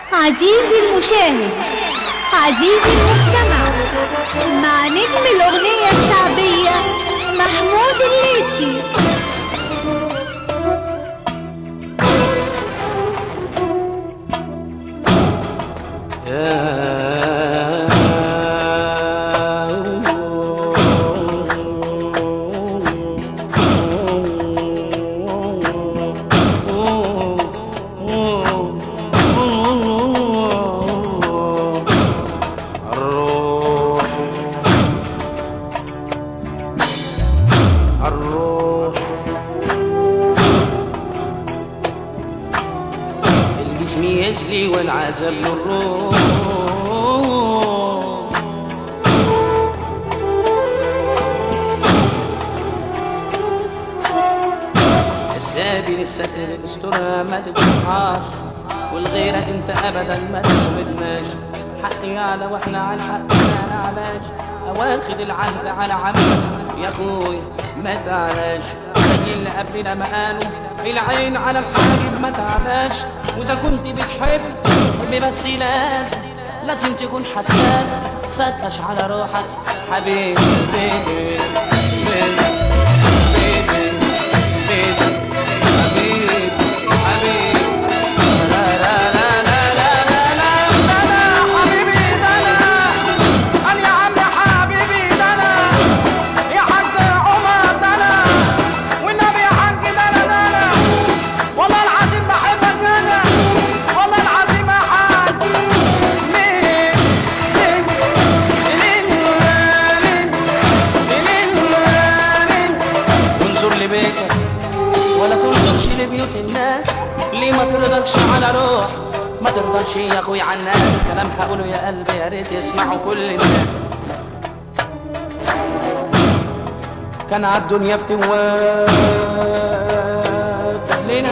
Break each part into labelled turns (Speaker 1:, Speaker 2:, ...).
Speaker 1: عزيزي المشاهد عزيزي المستمع مع نجم الأغنية الشعبية محمود الليثي
Speaker 2: الروح الروح الجسم يجلي والعذاب للروح السابي للستر استرها ما تبقاش والغيرة انت ابدا ما تزودناش حقي على واحنا على الحق ما نعلاش اواخد العهد على عمك يا اخويا ما تعلاش زي اللي قبلنا ما قالوا العين على الحاجب ما تعلاش واذا كنت بتحب حب بس لازم لازم تكون حساس فتش على روحك حبيبي بيبي بيبي بيبي بيبي حبيبي حبيبي لا لا لا لا لا لا لا لا حبيبي لا لا قال يا عم حبيبي لا لا يا حاج عمر لا لا والنبي يا حاج لا لا لا لا والله العظيم بحبك انا والله العظيم يا حاج ليه ليه ليه ليه ليه انظر لبيتك ولا تنظرش لبيوت الناس ليه ما ترضكش على روح ما ترضاش يا اخوي على الناس كلام هقوله يا قلبي يا ريت يسمعوا كل الناس كان على الدنيا فتوات لينا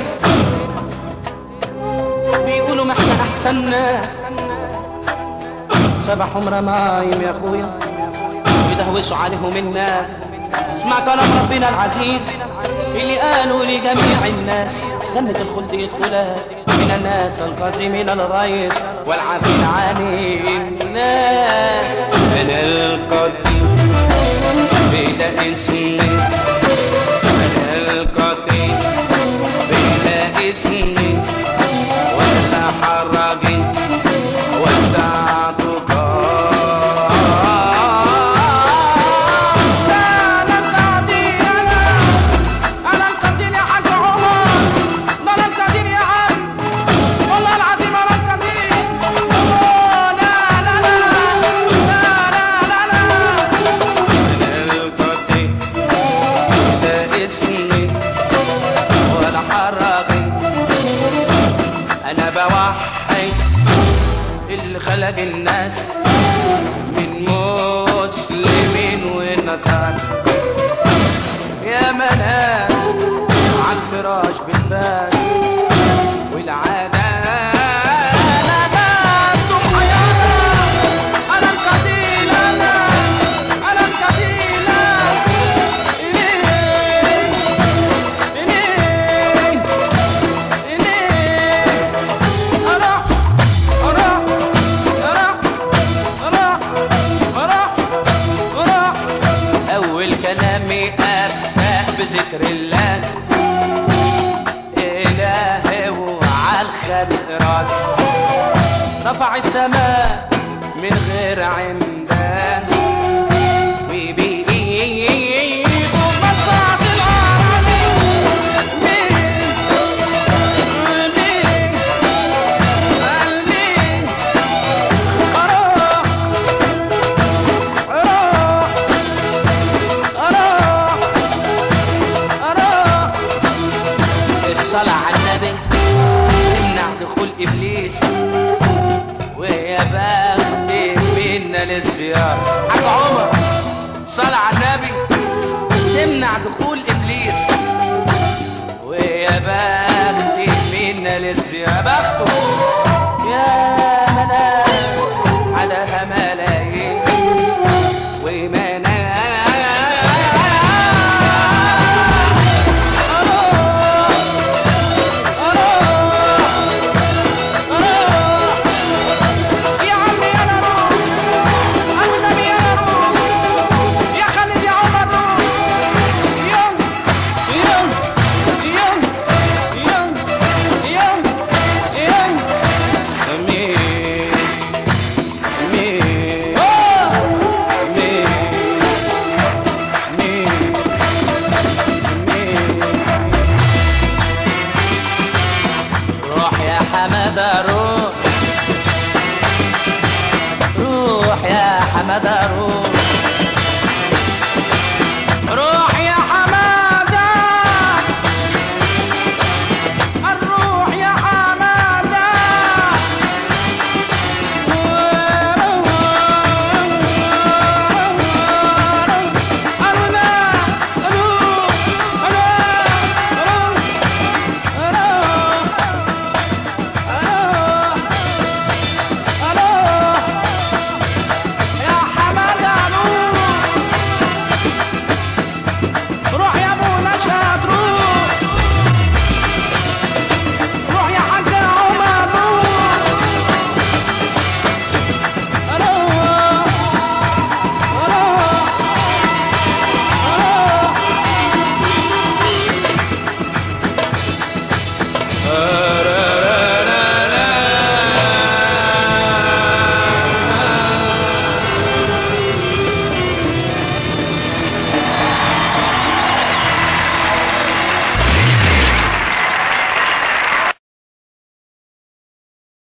Speaker 2: بيقولوا ما احنا احسن ناس سبحهم رمايم يا اخويا يدهوسوا عليهم الناس اسمع كلام ربنا العزيز اللي قالوا لجميع الناس جنة الخلد يدخلها من الناس القاسمين الغيظ والعافين عن الناس من القديم بلا اسم من القديم بلا اسم ولا حرج ولا اعتقاد لا لا تعدي انا انا القدير يا حاج عمر ده انا القدير يا عم والله العظيم انا القدير أوه، لا لا لا لا لا لا لا انا القدير لا اسمي ولا حرقي انا بوحي اللي خلق الناس من مسلمين ونصارى يا مناس على الفراش بالبال والعادة لا باتوا حيانا أنا القتيل أنا أنا القتيل إليه إليه إليه أروح أروح أروح أروح أروح أروح أول كلامي أبدأ بذكر الله إلهي وعلى الخلق راس رفع السماء من غير عمدان وبإيده مصعد الأراضي مين مين قلبي أروح أروح أروح أروح الصلاة على النبي تمنع دخول إبليس ويا بختي منا للزيارة حاج عمر صلاة على النبي تمنع دخول إبليس ويا بختي منا للزيارة بخته يا منام على ملايين ومنام أروح أروح حمادة روح روح يا حمادة روح